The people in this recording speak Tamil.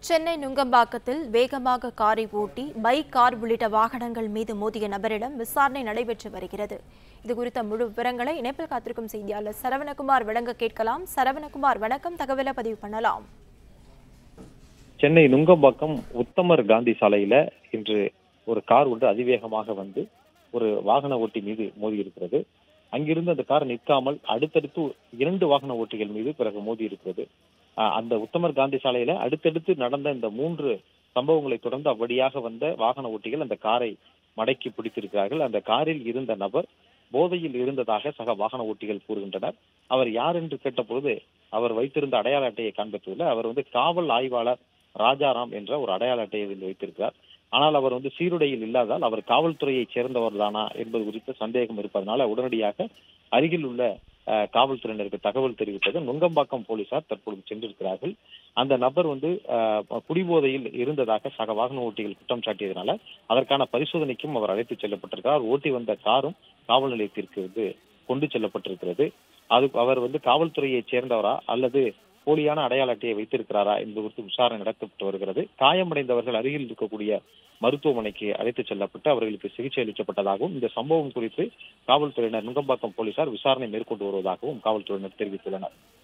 சென்னை நுங்கம்பாக்கத்தில் வேகமாக காரை ஓட்டி பைக் கார் உள்ளிட்ட வாகனங்கள் மீது மோதிய நபரிடம் விசாரணை நடைபெற்று வருகிறது இதுகுறித்த முழு விவரங்களை இணைப்பில் காத்திருக்கும் செய்தியாளர் சரவணகுமார் விளங்க கேட்கலாம் சரவணகுமார் வணக்கம் தகவலை பதிவு பண்ணலாம் சென்னை நுங்கம்பாக்கம் உத்தமர் காந்தி சாலையில இன்று ஒரு கார் ஒன்று அதிவேகமாக வந்து ஒரு வாகன ஓட்டி மீது மோதி இருக்கிறது அங்கிருந்து அந்த கார் நிற்காமல் அடுத்தடுத்து இரண்டு வாகன ஓட்டிகள் மீது பிறகு மோதி இருக்கிறது ஆஹ் அந்த உத்தமர் காந்தி சாலையில அடுத்தடுத்து நடந்த இந்த மூன்று சம்பவங்களை தொடர்ந்து அவ்வழியாக வந்த வாகன ஓட்டிகள் அந்த காரை மடக்கி பிடித்திருக்கிறார்கள் அந்த காரில் இருந்த நபர் போதையில் இருந்ததாக சக வாகன ஓட்டிகள் கூறுகின்றனர் அவர் யார் என்று கேட்டபொழுது அவர் வைத்திருந்த அடையாள அட்டையை காண்பித்துள்ள அவர் வந்து காவல் ஆய்வாளர் ராஜாராம் என்ற ஒரு அடையாள அட்டையை இதில் வைத்திருக்கிறார் ஆனால் அவர் வந்து சீருடையில் இல்லாதால் அவர் காவல்துறையைச் சேர்ந்தவர் தானா என்பது குறித்த சந்தேகம் இருப்பதனால உடனடியாக அருகில் உள்ள அஹ், காவல்துறையினருக்கு தகவல் தெரிவித்தது நுங்கம்பாக்கம் போலீசார் தற்பொழுது சென்றிருக்கிறார்கள் அந்த நபர் வந்து அஹ், குடிபோதையில் இருந்ததாக சக வாகன ஓட்டிகள் குற்றம் சாட்டியதனால அதற்கான பரிசோதனைக்கும் அவர் அழைத்துச் செல்லப்பட்டிருக்கிறார் ஓட்டி வந்த காரும் காவல் நிலையத்திற்கு வந்து கொண்டு செல்லப்பட்டிருக்கிறது அது அவர் வந்து காவல்துறையைச் சேர்ந்தவரா அல்லது போலியான அடையாள அட்டையை வைத்திருக்கிறாரா என்பது குறித்து விசாரணை நடத்தப்பட்டு வருகிறது காயமடைந்தவர்கள் அருகில் இருக்கக்கூடிய மருத்துவமனைக்கு அழைத்துச் செல்லப்பட்டு அவர்களுக்கு சிகிச்சை அளிக்கப்பட்டதாகவும் இந்த சம்பவம் குறித்து காவல்துறையினர் நுங்கம்பாக்கம் போலீசார் விசாரணை மேற்கொண்டு வருவதாகவும் காவல்துறையினர் தெரிவித்துள்ளனர்